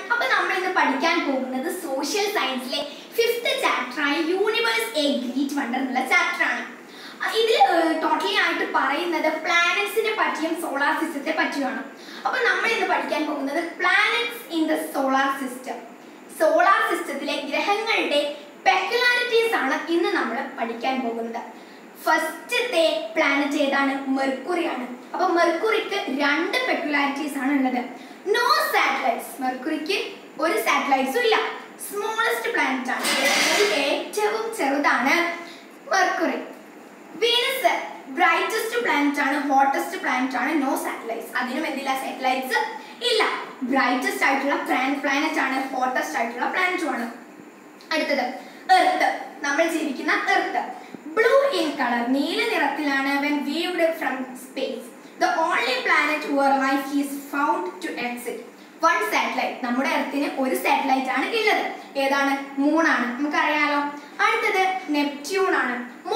അപ്പൊ നമ്മൾ ഇന്ന് പഠിക്കാൻ പോകുന്നത് സോഷ്യൽ സയൻസിലെ ഫിഫ്ത്ത് ചാപ്റ്ററായ യൂണിവേഴ്സ് എ ഗ്രീറ്റ് വണ്ടർ എന്നുള്ള ചാപ്റ്റർ ആണ് ഇതിൽ ടോട്ടലി ആയിട്ട് പറയുന്നത് പ്ലാനറ്റ്സിനെ പറ്റിയും സോളാർ സിസ്റ്റത്തെ പറ്റിയുമാണ് അപ്പൊ നമ്മൾ ഇന്ന് പഠിക്കാൻ പോകുന്നത് planets in the solar system solar സിസ്റ്റത്തിലെ ഗ്രഹങ്ങളുടെ പെക്കുലാരിറ്റീസ് ആണ് ഇന്ന് നമ്മൾ പഠിക്കാൻ പോകുന്നത് ഫസ്റ്റത്തെ പ്ലാനറ്റ് ഏതാണ് മെർക്കുറി ആണ് അപ്പൊ മെർക്കുറിക്ക് രണ്ട് പെക്കുലാരിറ്റീസ് ആണ് ഉള്ളത് നോ സാറ്റലൈറ്റ്സ് മെർക്കുറിക്ക് ഒരു സാറ്റലൈറ്റ്സും ഇല്ല സ്മോളസ്റ്റ് പ്ലാനറ്റ് ആണ് ഇതിൽ ഏറ്റവും ചെറുതാണ് മെർക്കുറി വീനസ് ബ്രൈറ്റസ്റ്റ് പ്ലാനറ്റ് ആണ് ഹോട്ടസ്റ്റ് പ്ലാനറ്റ് ആണ് നോ സാറ്റലൈറ്റ്സ് അതിനും എന്തില്ല സാറ്റലൈറ്റ്സ് ഇല്ല ബ്രൈറ്റസ്റ്റ് ആയിട്ടുള്ള പ്ലാനറ്റ് ആണ് ഹോട്ടസ്റ്റ് ആയിട്ടുള്ള പ്ലാനറ്റും ആണ് അടുത്തത് എർത്ത് നമ്മൾ ജീവിക്കുന്ന എർത്ത് ബ്ലൂ ഇൻ കളർ നീല നിറത്തിലാണ് when viewed from space the only planet where life is found to exist one satellite നമ്മുടെ എർത്തിന് ഒരു സാറ്റലൈറ്റ് ആണ് ഉള്ളത് ഏതാണ് മൂണാണ് നമുക്കറിയാലോ അടുത്തത് നെപ്റ്റ്യൂൺ ആണ്